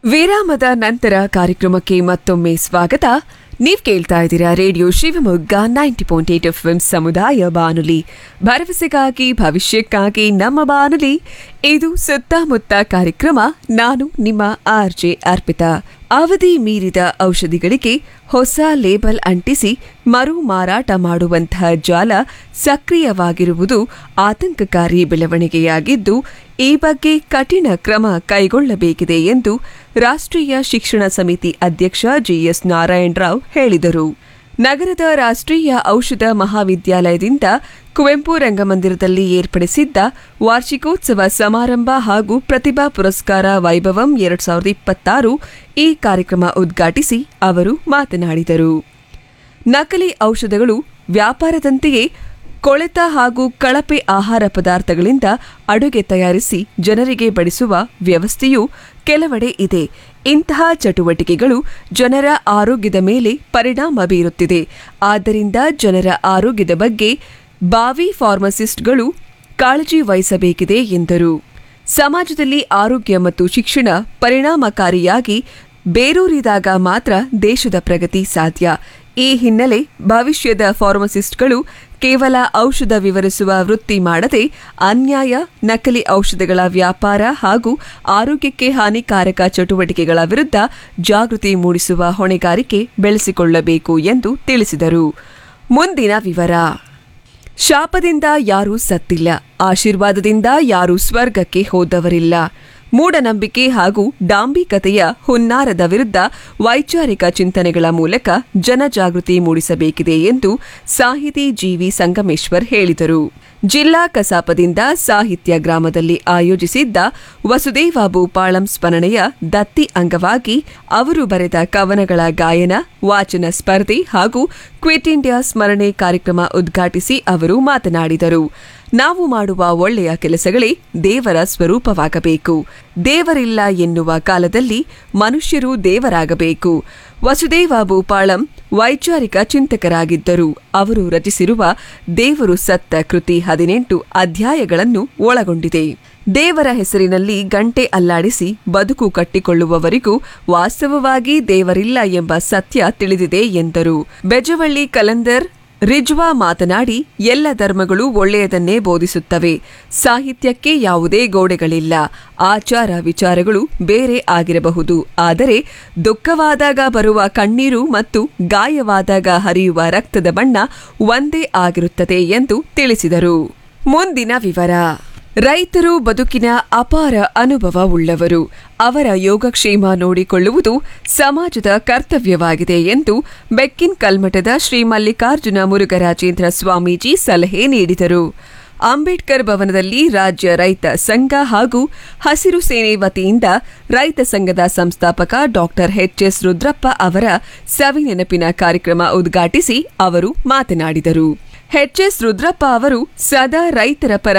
ವಿರಾಮದ ನಂತರ ಕಾರ್ಯಕ್ರಮಕ್ಕೆ ಮತ್ತೊಮ್ಮೆ ಸ್ವಾಗತ ನೀವ್ ಕೇಳ್ತಾ ಇದ್ದೀರಾ radio Shivamogga ninety point eight F ಸಮುದಾಯ ಬಾನುಲಿ ಭರವಸೆಗಾಗಿ ಭವಿಷ್ಯಕ್ಕಾಗಿ ನಮ್ಮ ಬಾನುಲಿ ಇದು ಸುತ್ತಮುತ್ತ ಕಾರ್ಯಕ್ರಮ ನಾನು ನಿಮ್ಮ ಆರ್ ಜೆ ಅರ್ಪಿತಾ ಅವಧಿ ಮೀರಿದ ಔಷಧಿಗಳಿಗೆ ಹೊಸ ಲೇಬಲ್ ಅಂಟಿಸಿ ಮರು ಮಾರಾಟ ಮಾಡುವಂತಹ ಜಾಲ ಸಕ್ರಿಯವಾಗಿರುವುದು ಆತಂಕಕಾರಿ ಬೆಳವಣಿಗೆಯಾಗಿದ್ದು ಈ ಬಗ್ಗೆ ಕಠಿಣ ಕ್ರಮ ಕೈಗೊಳ್ಳಬೇಕಿದೆ ಎಂದು ರಾಷ್ಟ್ರೀಯ ಶಿಕ್ಷಣ ಸಮಿತಿ ಅಧ್ಯಕ್ಷ ಜಿಎಸ್ ನಾರಾಯಣರಾವ್ ಹೇಳಿದರು ನಗರದ ರಾಷ್ಟ್ರೀಯ ಔಷಧ ಮಹಾವಿದ್ಯಾಲಯದಿಂದ ಕುವೆಂಪು ರಂಗಮಂದಿರದಲ್ಲಿ ಏರ್ಪಡಿಸಿದ್ದ ವಾರ್ಷಿಕೋತ್ಸವ ಸಮಾರಂಭ ಹಾಗೂ ಪ್ರತಿಭಾ ಪುರಸ್ಕಾರ ವೈಭವಂ ಎರಡ್ ಸಾವಿರದ ಇಪ್ಪತ್ತಾರು ಈ ಕಾರ್ಯಕ್ರಮ ಉದ್ಘಾಟಿಸಿ ಅವರು ಮಾತನಾಡಿದರು ನಕಲಿ ಔಷಧಗಳು ವ್ಯಾಪಾರದಂತೆಯೇ ಕೊಳೆತ ಹಾಗೂ ಕಳಪೆ ಆಹಾರ ಪದಾರ್ಥಗಳಿಂದ ಅಡುಗೆ ತಯಾರಿಸಿ ಜನರಿಗೆ ಬಡಿಸುವ ವ್ಯವಸ್ಥೆಯೂ ಕೆಲವೆಡೆ ಇದೆ ಇಂತಹ ಚಟುವಟಿಕೆಗಳು ಜನರ ಆರೋಗ್ಯದ ಮೇಲೆ ಪರಿಣಾಮ ಬೀರುತ್ತಿದೆ ಆದ್ದರಿಂದ ಜನರ ಆರೋಗ್ಯದ ಬಗ್ಗೆ ಬಾವಿ ಫಾರ್ಮಸಿಸ್ಟ್ಗಳು ಕಾಳಜಿ ವಹಿಸಬೇಕಿದೆ ಎಂದರು ಸಮಾಜದಲ್ಲಿ ಆರೋಗ್ಯ ಮತ್ತು ಶಿಕ್ಷಣ ಪರಿಣಾಮಕಾರಿಯಾಗಿ ಬೇರೂರಿದಾಗ ಮಾತ್ರ ದೇಶದ ಪ್ರಗತಿ ಸಾಧ್ಯ ಈ ಹಿನ್ನೆಲೆ ಭವಿಷ್ಯದ ಫಾರ್ಮಸಿಸ್ಟ್ಗಳು ಕೇವಲ ಔಷಧ ವಿವರಿಸುವ ವೃತ್ತಿ ಮಾಡದೆ ಅನ್ಯಾಯ ನಕಲಿ ಔಷಧಗಳ ವ್ಯಾಪಾರ ಹಾಗೂ ಆರೋಗ್ಯಕ್ಕೆ ಹಾನಿಕಾರಕ ಚಟುವಟಿಕೆಗಳ ವಿರುದ್ಧ ಜಾಗೃತಿ ಮೂಡಿಸುವ ಹೊಣೆಗಾರಿಕೆ ಬೆಳೆಸಿಕೊಳ್ಳಬೇಕು ಎಂದು ತಿಳಿಸಿದರು ಮುಂದಿನ ವಿವರ ಶಾಪದಿಂದ ಯಾರೂ ಸತ್ತಿಲ್ಲ ಆಶೀರ್ವಾದದಿಂದ ಯಾರೂ ಸ್ವರ್ಗಕ್ಕೆ ಹೋದವರಿಲ್ಲ ಮೂಢನಂಬಿಕೆ ಹಾಗೂ ಡಾಂಬಿಕತೆಯ ಹುನ್ನಾರದ ವಿರುದ್ಧ ವೈಚಾರಿಕ ಚಿಂತನೆಗಳ ಮೂಲಕ ಜನಜಾಗೃತಿ ಮೂಡಿಸಬೇಕಿದೆ ಎಂದು ಸಾಹಿತಿ ಜಿವಿ ಸಂಗಮೇಶ್ವರ್ ಹೇಳಿದರು ಜಿಲ್ಲಾ ಕಸಾಪದಿಂದ ಸಾಹಿತ್ಯ ಗ್ರಾಮದಲ್ಲಿ ಆಯೋಜಿಸಿದ್ದ ವಸುದೇವ ಭೂಪಾಳಂ ಸ್ಮರಣೆಯ ದತ್ತಿ ಅಂಗವಾಗಿ ಅವರು ಬರೆದ ಕವನಗಳ ಗಾಯನ ವಾಚನ ಸ್ಪರ್ಧೆ ಹಾಗೂ ಕ್ವಿಟ್ ಇಂಡಿಯಾ ಸ್ಮರಣೆ ಕಾರ್ಯಕ್ರಮ ಉದ್ಘಾಟಿಸಿ ಅವರು ಮಾತನಾಡಿದರು ನಾವು ಮಾಡುವ ಒಳ್ಳೆಯ ಕೆಲಸಗಳೇ ದೇವರ ಸ್ವರೂಪವಾಗಬೇಕು ದೇವರಿಲ್ಲ ಎನ್ನುವ ಕಾಲದಲ್ಲಿ ಮನುಷ್ಯರು ದೇವರಾಗಬೇಕು ವಸುದೇವ ಭೂಪಾಳಂ ವೈಚಾರಿಕ ಚಿಂತಕರಾಗಿದ್ದರು ಅವರು ರಚಿಸಿರುವ ದೇವರು ಸತ್ತ ಕೃತಿ ಹದಿನೆಂಟು ಅಧ್ಯಾಯಗಳನ್ನು ಒಳಗೊಂಡಿದೆ ದೇವರ ಹೆಸರಿನಲ್ಲಿ ಗಂಟೆ ಅಲ್ಲಾಡಿಸಿ ಬದುಕು ಕಟ್ಟಿಕೊಳ್ಳುವವರಿಗೂ ವಾಸ್ತವವಾಗಿ ದೇವರಿಲ್ಲ ಎಂಬ ಸತ್ಯ ತಿಳಿದಿದೆ ಎಂದರು ಬೆಜವಳ್ಳಿ ಕಲಂದರ್ ರಿಜ್ವಾ ಮಾತನಾಡಿ ಎಲ್ಲ ಧರ್ಮಗಳು ಒಳ್ಳೆಯದನ್ನೇ ಬೋಧಿಸುತ್ತವೆ ಸಾಹಿತ್ಯಕ್ಕೆ ಯಾವುದೇ ಗೋಡೆಗಳಿಲ್ಲ ಆಚಾರ ವಿಚಾರಗಳು ಬೇರೆ ಆಗಿರಬಹುದು ಆದರೆ ದುಃಖವಾದಾಗ ಬರುವ ಕಣ್ಣೀರು ಮತ್ತು ಗಾಯವಾದಾಗ ಹರಿಯುವ ರಕ್ತದ ಬಣ್ಣ ಒಂದೇ ಆಗಿರುತ್ತದೆ ಎಂದು ತಿಳಿಸಿದರು ಮುಂದಿನ ವಿವರ ರೈತರು ಬದುಕಿನ ಅಪಾರ ಅನುಭವ ಉಳ್ಳವರು ಅವರ ಯೋಗಕ್ಷೇಮ ನೋಡಿಕೊಳ್ಳುವುದು ಸಮಾಜದ ಕರ್ತವ್ಯವಾಗಿದೆ ಎಂದು ಬೆಕ್ಕಿನ್ ಕಲ್ಮಠದ ಶ್ರೀ ಮಲ್ಲಿಕಾರ್ಜುನ ಮುರುಘರಾಜೇಂದ್ರ ಸ್ವಾಮೀಜಿ ಸಲಹೆ ನೀಡಿದರು ಅಂಬೇಡ್ಕರ್ ಭವನದಲ್ಲಿ ರಾಜ್ಯ ರೈತ ಸಂಘ ಹಾಗೂ ಹಸಿರು ಸೇನೆ ವತಿಯಿಂದ ರೈತ ಸಂಘದ ಸಂಸ್ಥಾಪಕ ಡಾಕ್ಟರ್ ಎಚ್ಎಸ್ ರುದ್ರಪ್ಪ ಅವರ ಸವಿನೆನಪಿನ ಕಾರ್ಯಕ್ರಮ ಉದ್ಘಾಟಿಸಿ ಅವರು ಮಾತನಾಡಿದರು ಎಚ್ಎಸ್ ರುದ್ರಪ್ಪ ಅವರು ಸದಾ ರೈತರ ಪರ